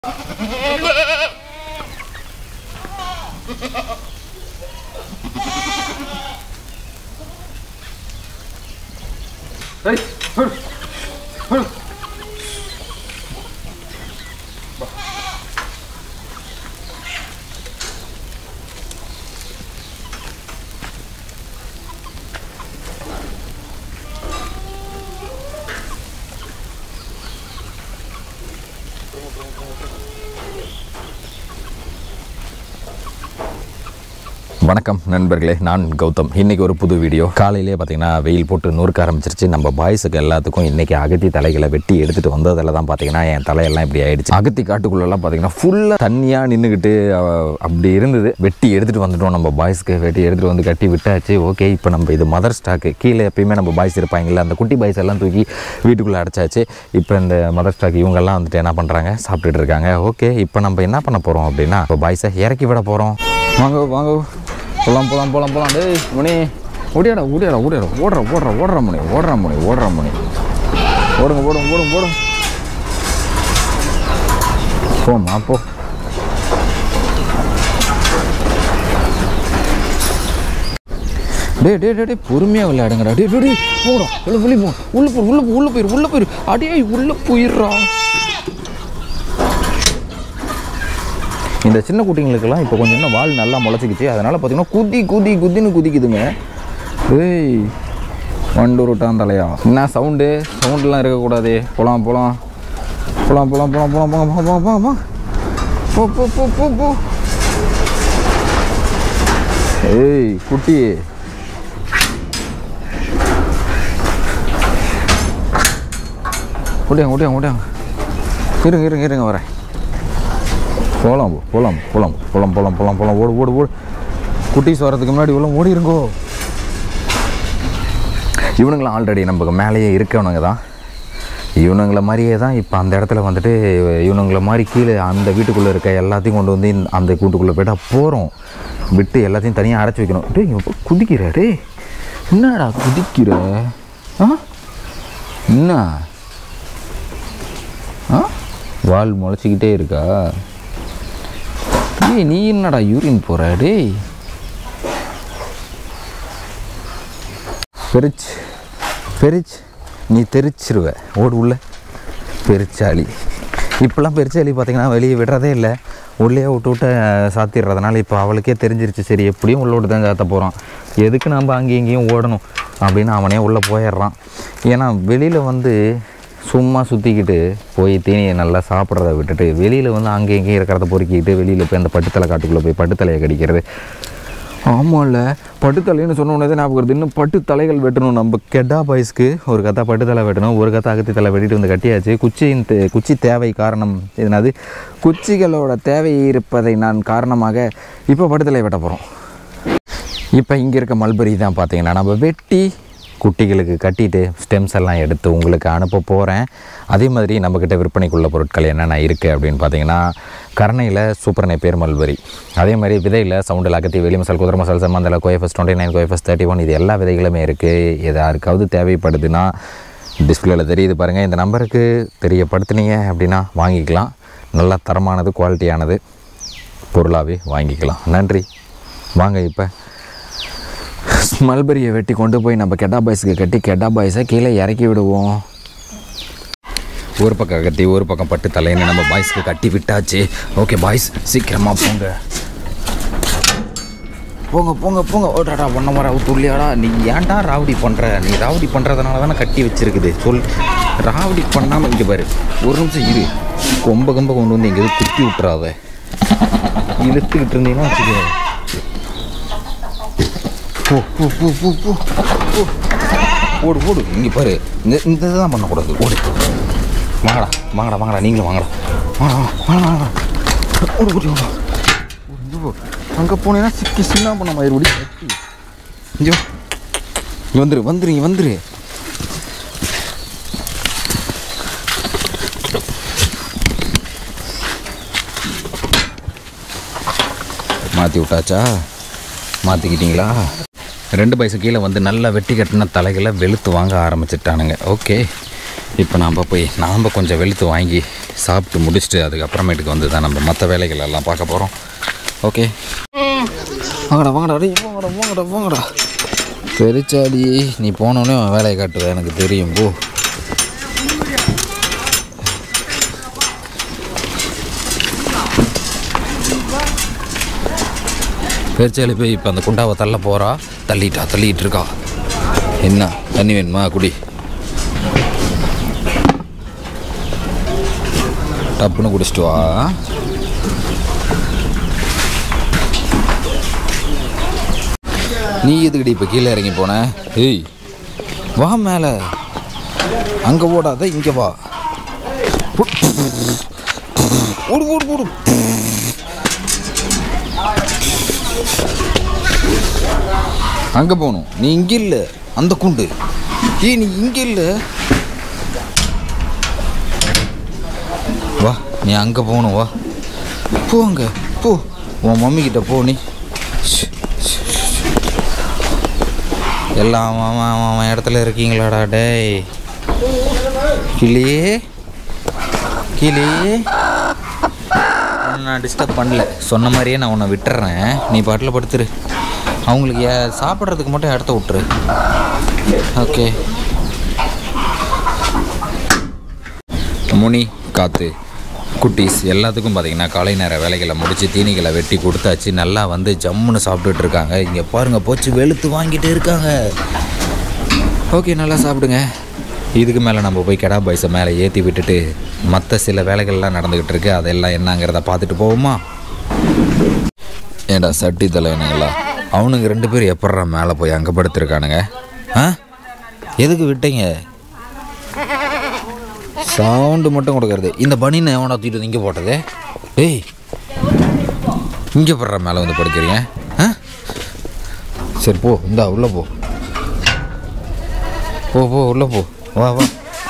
ஏய், ஹு, ஹு. வணக்கம் நண்பர்களே நான் கௌதம் இன்னைக்கு ஒரு புது வீடியோ காலையிலே பார்த்தீங்கன்னா வெயில் போட்டு நூறுக்க ஆரம்பிச்சிருச்சு நம்ம பாய்ஸுக்கு எல்லாத்துக்கும் இன்னைக்கு அகத்தி தலைகளை வெட்டி எடுத்துட்டு வந்ததில் தான் பார்த்தீங்கன்னா என் தலையெல்லாம் இப்படி ஆயிடுச்சு அகத்தி காட்டுக்குள்ளெல்லாம் பார்த்தீங்கன்னா ஃபுல்லாக தண்ணியாக நின்றுக்கிட்டு அப்படி இருந்தது வெட்டி எடுத்துட்டு வந்துட்டோம் நம்ம பாய்ஸ்க்கு வெட்டி எடுத்துட்டு வந்து கட்டி விட்டாச்சு ஓகே இப்போ நம்ம இது மதர் ஸ்டாக்கு கீழே எப்பயுமே நம்ம பாய்ஸ் இருப்பாங்கல்ல அந்த குட்டி பாய்ஸ் எல்லாம் தூக்கி வீட்டுக்குள்ளே அடைச்சாச்சு இப்போ இந்த மதர் ஸ்டாக் இவங்கெல்லாம் வந்துட்டு என்ன பண்ணுறாங்க சாப்பிட்டுட்டு இருக்காங்க ஓகே இப்போ நம்ம என்ன பண்ண போகிறோம் அப்படின்னா இப்போ பாய்ஸை இறக்கி விட போகிறோம் வாங்க வாங்க போலாம் போலாம் போலாம் போலாம் டேய் மணி ஓடியாடா ஓடியாடா ஓடியாடா ஓடுற ஓடுற ஓடுற மணி ஓடுற மணி ஓடுற மணி ஓடுங்க ஓடுங்க ஓடுங்க ஓடுங்க போம்மா போ டேய் டேய் டேய் டேய் பொறுமையாக விளையாடுங்கடா டேய் டேய் டேய் போடா வெளில வெளியே போ உள்ள போ உள்ள போ உள்ள போயிரு உள்ள போயிரு அடே உள்ள போயிடுறா இந்த சின்ன குட்டிங்களுக்கெல்லாம் இப்போ கொஞ்சம் இன்னும் வால் நல்லா முளைச்சிக்கிச்சு அதனால் பார்த்தீங்கன்னா குதி குதி குதின்னு குதிக்குதுங்க ஏய் வண்டு விட்டான் தலையா என்ன சவுண்டு சவுண்டுலாம் இருக்கக்கூடாது போலாம் போலாம் போலாம் போலாம் போலாம் போலாம் போலாம் போலாம் போலாம் போலாம் போ போ போ போ போ ஏய் குட்டி ஓடியாங்க ஓடியாங்க ஓடியாங்க இருங்க இருங்க இருங்க வரேன் போகலாம் போகலாம் போகலாம் போகலாம் போகலாம் போகலாம் போகலாம் ஓடு ஓடு ஓடு குட்டீஸ் வரதுக்கு முன்னாடி இவ்வளோ ஓடி இருங்கோ இவனுங்களும் ஆல்ரெடி நமக்கு மேலேயே இருக்கவனுங்க தான் இவனுங்களை மாதிரியே தான் இப்போ அந்த இடத்துல வந்துட்டு இவனுங்களை மாதிரி கீழே அந்த வீட்டுக்குள்ளே இருக்க எல்லாத்தையும் கொண்டு வந்து இந்த- அந்த கூட்டுக்குள்ளே போயிட்டா போகிறோம் விட்டு எல்லாத்தையும் தனியாக அடைச்சி வைக்கணும் டேய் இவன் போய் குதிக்கிற டேய் என்னடா குதிக்கிற ஆ என்ன ஆ வால் முளைச்சிக்கிட்டே இருக்கா டேய் நீ என்னடா யூரின் போற டேய் பெரிச் பெரிச் நீ தெரிச்சிருவ ஓடு உள்ள பெருச்சாளி இப்போல்லாம் பெருச்சாளி பார்த்தீங்கன்னா வெளியே விடுறதே இல்லை உள்ளே விட்டு விட்டு சாத்திடுறதுனால இப்போ அவளுக்கே தெரிஞ்சிருச்சு சரி எப்படியும் உள்ள விட்டு தான் சாத்த போகிறோம் எதுக்கு நம்ம அங்கேயும் இங்கேயும் ஓடணும் அப்படின்னு அவனே உள்ளே போயிடுறான் ஏன்னா வெளியில் வந்து சும்மா சுற்றிக்கிட்டு போய் தீனியை நல்லா சாப்பிட்றத விட்டுட்டு வெளியில் வந்து அங்கே இங்கேயும் இருக்கிறத பொறுக்கிட்டு வெளியில் போய் அந்த பட்டுத்தலை காட்டுக்குள்ளே போய் பட்டுத்தலையை கடிக்கிறது ஆமாம்ல பட்டுத்தலைன்னு சொன்ன உடனே தான் ஞாபகம் வருது இன்னும் பட்டு தலைகள் வெட்டணும் நம்ம கெட்டா பாய்ஸ்க்கு ஒரு கத்தா பட்டு தலை வெட்டணும் ஒரு கத்தா அகத்தி தலை வெட்டிட்டு வந்து கட்டியாச்சு குச்சியின் தே- குச்சி தேவை காரணம் என்னது குச்சிகளோட தேவை இருப்பதை நான் காரணமாக இப்போ பட்டுத்தலை வெட்ட போகிறோம் இப்போ இங்கே இருக்க மல்பரி தான் பார்த்தீங்கன்னா நம்ம வெட்டி குட்டிகளுக்கு கட்டிட்டு ஸ்டெம்ஸ் எல்லாம் எடுத்து உங்களுக்கு அனுப்ப போகிறேன் அதே மாதிரி நம்மக்கிட்ட விற்பனைக்குள்ள பொருட்கள் என்னென்ன இருக்குது அப்படின்னு பார்த்தீங்கன்னா கரணையில் சூப்பர் பேர் மல்பரி அதே மாதிரி விதையில் சவுண்டில் அகத்தி வெளி மசால் குதிரை மசால் சம்மந்தில் கோயஃபஸ் டுவெண்ட்டி நைன் கோயஃபஸ் தேர்ட்டி ஒன் இது எல்லா விதைகளுமே இருக்குது இது யாருக்காவது தேவைப்படுதுன்னா டிஸ்பிளேல தெரியுது பாருங்கள் இந்த நம்பருக்கு தெரியப்படுத்துனீங்க அப்படின்னா வாங்கிக்கலாம் நல்ல தரமானது குவாலிட்டியானது பொருளாகவே வாங்கிக்கலாம் நன்றி வாங்க இப்போ மல்பரியை வெட்டி கொண்டு போய் நம்ம கெட்டா பாய்ஸுக்கு கட்டி கெட்டா பாய்ஸை கீழே இறக்கி விடுவோம் ஒரு பக்கம் கட்டி ஒரு பக்கம் பட்டு தலைன்னு நம்ம பாய்ஸ்க்கு கட்டி விட்டாச்சு ஓகே பாய்ஸ் சீக்கிரமாக போங்க போங்க போங்க போங்க ஓடாடா ஒன்ன மர துள்ளியாடா நீ ஏன்டா ராவடி பண்ணுற நீ ராவடி பண்ணுறதுனால தானே கட்டி வச்சிருக்குது சொல் ராவடி பண்ணாமல் இங்கே பாரு ஒரு நிமிஷம் இரு கொம்ப கொம்ப கொண்டு வந்து எங்கேயாவது குத்தி விட்டுறாத இழுத்துக்கிட்டு இருந்தீங்கன்னா வச்சுக்கோ போ போ போ போ போ போ. ஓடு ஓடு இங்கே பாரு இந்த இந்த தான் பண்ணக்கூடாது ஓடு வாங்கடா வாங்கடா வாங்கடா நீங்களும் வாங்கடா வாங்கடா வாங்கடா வாங்கடா ஓடு ஓடி ஓடு அங்கே போனீங்கன்னா சிக்கி சின்ன பண்ண மாதிரி ஓடி இங்கே வா. இங்க வந்துரு வந்துரு இங்க வந்துரு மாற்றி விட்டாச்சா மாற்றிக்கிட்டீங்களா ரெண்டு பைசு கீழே வந்து நல்லா வெட்டி கட்டின தலைகளை வெளுத்து வாங்க ஆரம்பிச்சிட்டானுங்க ஓகே இப்போ நாம் போய் நாம் கொஞ்சம் வெளுத்து வாங்கி சாப்பிட்டு முடிச்சுட்டு அதுக்கப்புறமேட்டுக்கு வந்து தான் நம்ம மற்ற வேலைகள் எல்லாம் பார்க்க போகிறோம் ஓகே வாங்கடா வாங்கடா டேய் போங்கடா போங்கடா போங்கடா பெருச்சாடி நீ போனோடனே உன் வேலையை காட்டுவேன் எனக்கு தெரியும் போ பெருச்சாளி போய் இப்போ அந்த குண்டாவை தள்ள போகிறா தள்ளிட்டா தள்ளிட்டு இருக்கா என்ன தண்ணி வேணுமா குடி டப்புன்னு குடிச்சிட்டு வா நீ எதுக்கடி இப்போ கீழே இறங்கி போன ஏய் வா மேலே அங்கே ஓடாத இங்கே வா ஓடு ஓடு ஓடு அங்கே போகணும் நீ இங்கே இல்லை அந்த குண்டு ஏய் நீ இங்கே இல்லை வா நீ அங்கே போகணும் வா போ அங்கே போ உன் மம்மி கிட்ட போ நீ ஷ், ஷ், ஷ். எல்லாம் அவன் அவன் அவன் அவன் இடத்துல இருக்கீங்களாடா டேய் கிளி கிளி உன்னை நான் டிஸ்டர்ப் பண்ணல சொன்ன மாதிரியே நான் உன்னை விட்டுறேன் நீ பாட்டில் படுத்துரு அவங்களுக்கு ஏ- சாப்பிட்றதுக்கு மட்டும் இடத்த விட்டுரு ஓகே முனி காத்து குட்டீஸ் எல்லாத்துக்கும் பார்த்தீங்கன்னா காலை நேர வேலைகளை முடித்து தீனிகளை வெட்டி கொடுத்தாச்சு நல்லா வந்து ஜம்முன்னு சாப்பிட்டுட்டு இருக்காங்க இங்கே பாருங்கள் போச்சு வெளுத்து வாங்கிட்டு இருக்காங்க ஓகே நல்லா சாப்பிடுங்க இதுக்கு மேலே நம்ம போய் கெடா பாய்ஸை மேலே ஏற்றி விட்டுட்டு மற்ற சில வேலைகள்லாம் நடந்துக்கிட்டு இருக்கு அதெல்லாம் என்னங்கிறத பார்த்துட்டு போவோமா ஏண்டா சட்டி தலைவனுங்களா அவனுங்க ரெண்டு பேரும் எப்பட்றா மேலே போய் அங்கே படுத்துருக்கானுங்க ஆ எதுக்கு விட்டீங்க சவுண்டு மட்டும் கொடுக்கறது இந்த பனினை எவனா தூக்கிட்டு வந்து இங்கே போட்டது டேய் இங்கே போடுற மேலே வந்து படுக்கிறீங்க ஆ சரி போ இந்தா உள்ளே போ போ போ உள்ளே போ வா வா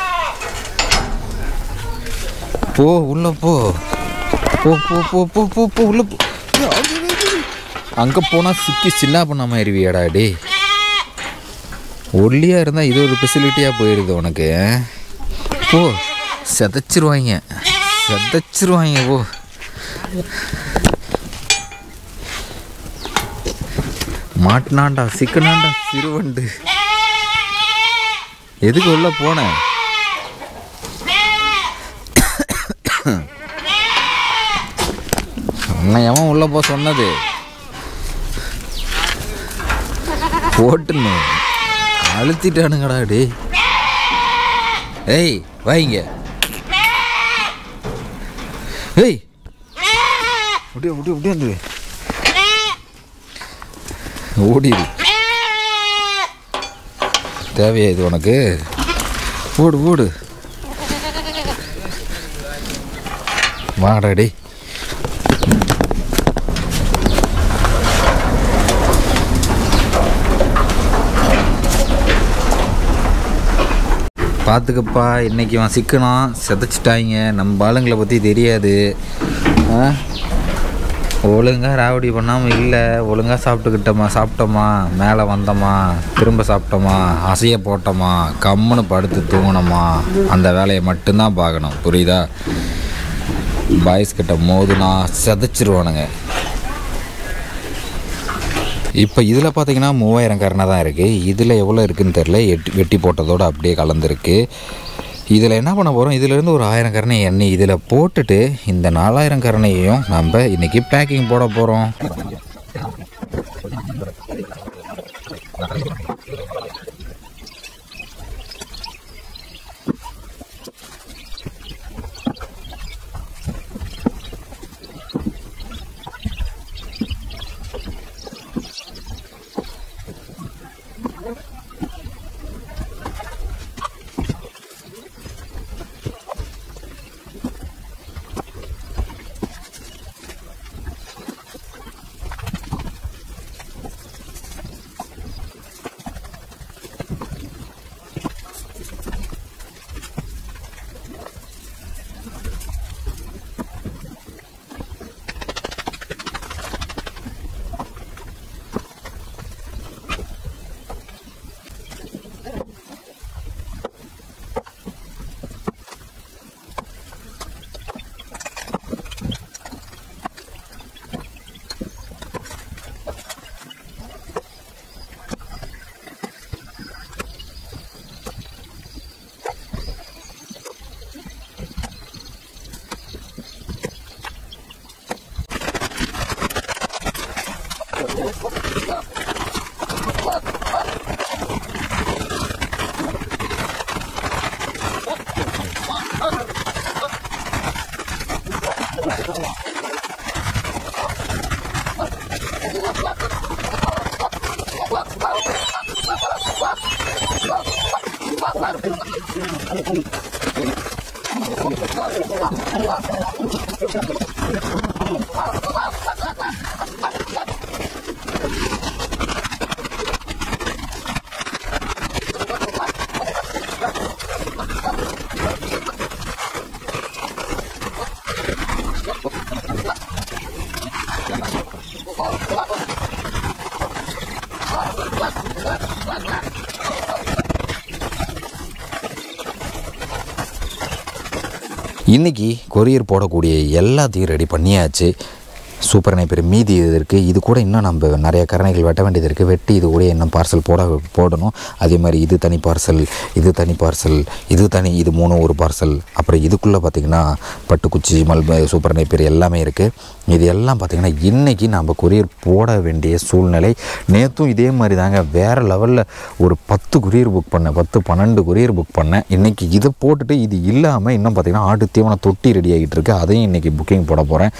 போ உள்ளே போ போ போ போ போ போ போ உள்ளே போ அங்கே போனால் சிக்கி சின்ன பண்ண மாதிரிவியாடா டேய் ஒல்லியாக இருந்தால் இது ஒரு ஃபெசிலிட்டியாக போயிடுது உனக்கு போ செதைச்சிருவாங்க செதைச்சிருவாங்க போ மாட்டினாண்டா சிக்கனாண்டா சிறுவண்டு எதுக்கு உள்ள போன அண்ணன் எவன் உள்ள போ சொன்னது போட்டுன்னு அழுத்திட்டானுங்கடா டேய் ஏய் வைங்க ஏய் அப்படியே அப்படியே அப்படியே வந்து ஓடிடு தேவையா இது உனக்கு ஓடு ஓடு வாடா டேய் பார்த்துக்கப்பா இன்னைக்கு அவன் சிக்கனம் செதைச்சிட்டாங்க நம்ம ஆளுங்களை பற்றி தெரியாது ஆ ஒழுங்காக ராவடி பண்ணாமல் இல்லை ஒழுங்காக சாப்பிட்டுக்கிட்டோமா சாப்பிட்டோமா மேலே வந்தோமா திரும்ப சாப்பிட்டோமா அசைய போட்டோமா கம்முன்னு படுத்து தூங்கினோமா அந்த வேலையை மட்டும்தான் பார்க்கணும் புரியுதா பாய்ஸ் கிட்ட மோதுனா செதைச்சிருவானுங்க இப்போ இதில் பார்த்தீங்கன்னா மூவாயிரம் கரணை தான் இருக்குது இதில் எவ்வளோ இருக்குன்னு தெரில எட்டி வெட்டி போட்டதோடு அப்படியே கலந்துருக்கு இதில் என்ன பண்ண போகிறோம் இதிலேருந்து ஒரு ஆயிரம் கரணை எண்ணெய் இதில் போட்டுட்டு இந்த நாலாயிரம் கரணையையும் நம்ம இன்றைக்கி பேக்கிங் போட போகிறோம் இன்றைக்கி கொரியர் போடக்கூடிய எல்லாத்தையும் ரெடி பண்ணியாச்சு சூப்பர் நைப்பர் மீதி இது இருக்குது இது கூட இன்னும் நம்ம நிறைய கரணைகள் வெட்ட வேண்டியது இருக்குது வெட்டி இது கூட இன்னும் பார்சல் போட போடணும் அதே மாதிரி இது தனி பார்சல் இது தனி பார்சல் இது தனி இது மூணு ஒரு பார்சல் அப்புறம் இதுக்குள்ளே பார்த்திங்கன்னா பட்டுக்குச்சி மல்ப சூப்பர் நைப்பர் எல்லாமே இருக்குது இது எல்லாம் பார்த்திங்கன்னா இன்றைக்கி நம்ம கொரியர் போட வேண்டிய சூழ்நிலை நேற்றும் இதே மாதிரி தாங்க வேறு லெவலில் ஒரு பத்து கொரியர் புக் பண்ணேன் பத்து பன்னெண்டு கொரியர் புக் பண்ணேன் இன்றைக்கி இதை போட்டுட்டு இது இல்லாமல் இன்னும் பார்த்திங்கன்னா ஆட்டு தீவன தொட்டி ரெடி ஆகிட்டு இருக்கு அதையும் இன்றைக்கி புக்கிங் போட போகிறேன்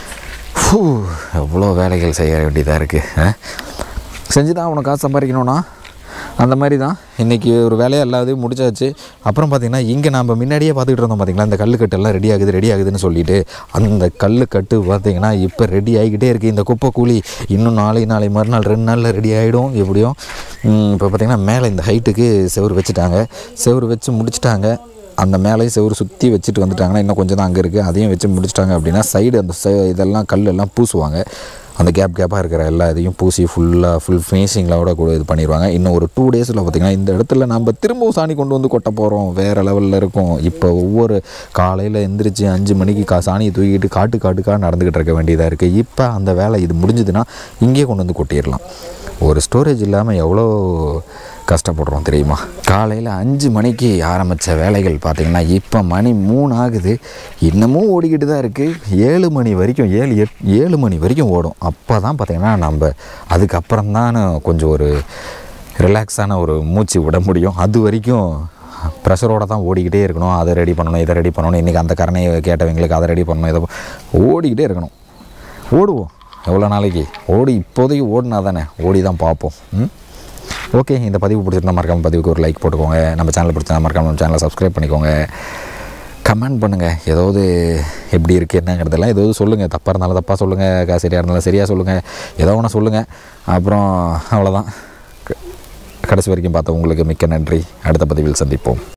ஃபூ எவ்வளோ வேலைகள் செய்ய வேண்டியதாக இருக்குது செஞ்சு தான் உனக்கு காசு சம்பாதிக்கணும்னா அந்த மாதிரி தான் இன்றைக்கி ஒரு வேலையை எல்லாத்தையும் முடிச்சாச்சு அப்புறம் பார்த்திங்கன்னா இங்கே நம்ம முன்னாடியே பார்த்துக்கிட்டு இருந்தோம் பார்த்திங்களா இந்த கல்லுக்கட்டு எல்லாம் ரெடி ஆகுது ரெடி ஆகுதுன்னு சொல்லிட்டு அந்த கல்லுக்கட்டு பார்த்திங்கன்னா இப்போ ரெடி ஆகிக்கிட்டே இருக்குது இந்த குப்பை கூலி இன்னும் நாளை நாளை மறுநாள் ரெண்டு நாளில் ரெடி ஆகிடும் எப்படியும் இப்போ பார்த்திங்கன்னா மேலே இந்த ஹைட்டுக்கு செவுரு வச்சுட்டாங்க செவுரு வச்சு முடிச்சிட்டாங்க அந்த மேலேயும் செவுரு சுற்றி வச்சுட்டு வந்துட்டாங்கன்னா இன்னும் கொஞ்சம் தான் அங்கே இருக்குது அதையும் வச்சு முடிச்சிட்டாங்க அப்படின்னா சைடு அந்த செ இதெல்லாம் கல் எல்லாம் பூசுவாங்க அந்த கேப் கேப்பாக இருக்கிற எல்லா இதையும் பூசி ஃபுல்லாக ஃபுல் ஃபினிஷிங்களோட கூட இது பண்ணிடுவாங்க இன்னும் ஒரு டூ டேஸில் பார்த்திங்கன்னா இந்த இடத்துல நம்ம திரும்பவும் சாணி கொண்டு வந்து கொட்ட போகிறோம் வேறு லெவலில் இருக்கும் இப்போ ஒவ்வொரு காலையில் எந்திரிச்சு அஞ்சு மணிக்கு கா சாணியை தூக்கிட்டு காட்டு காட்டுக்காக நடந்துக்கிட்டு இருக்க வேண்டியதாக இருக்குது இப்போ அந்த வேலை இது முடிஞ்சதுன்னா இங்கேயே கொண்டு வந்து கொட்டிடலாம் ஒரு ஸ்டோரேஜ் இல்லாமல் எவ்வளோ கஷ்டப்படுறோம் தெரியுமா காலையில் அஞ்சு மணிக்கு ஆரம்பித்த வேலைகள் பார்த்திங்கன்னா இப்போ மணி மூணு ஆகுது இன்னமும் ஓடிக்கிட்டு தான் இருக்குது ஏழு மணி வரைக்கும் ஏழு எட் ஏழு மணி வரைக்கும் ஓடும் அப்போ தான் பார்த்திங்கன்னா நம்ம அதுக்கப்புறம் தான் கொஞ்சம் ஒரு ரிலாக்ஸான ஒரு மூச்சு விட முடியும் அது வரைக்கும் ப்ரெஷரோட தான் ஓடிக்கிட்டே இருக்கணும் அதை ரெடி பண்ணணும் இதை ரெடி பண்ணணும் இன்றைக்கி அந்த கரணையை கேட்டவங்களுக்கு அதை ரெடி பண்ணணும் இதை ப- ஓடிக்கிட்டே இருக்கணும் ஓடுவோம் எவ்வளோ நாளைக்கு ஓடி இப்போதைக்கு ஓடினா தானே ஓடி தான் பார்ப்போம் ம் ஓகே இந்த பதிவு பிடிச்சிருந்தா மறக்காம பதிவுக்கு ஒரு லைக் போட்டுக்கோங்க நம்ம சேனல் பிடிச்சா மறக்காம நம்ம சேனலை சப்ஸ்கிரைப் பண்ணிக்கோங்க கமெண்ட் பண்ணுங்கள் ஏதாவது எப்படி இருக்குது என்னங்கிறதெல்லாம் ஏதாவது சொல்லுங்கள் தப்பாக இருந்தாலும் தப்பாக சொல்லுங்கள் சரியாக இருந்தாலும் சரியாக சொல்லுங்கள் ஏதோ ஒன்று சொல்லுங்கள் அப்புறம் அவ்வளோதான் க- கடைசி வரைக்கும் பார்த்த உங்களுக்கு மிக்க நன்றி அடுத்த பதிவில் சந்திப்போம்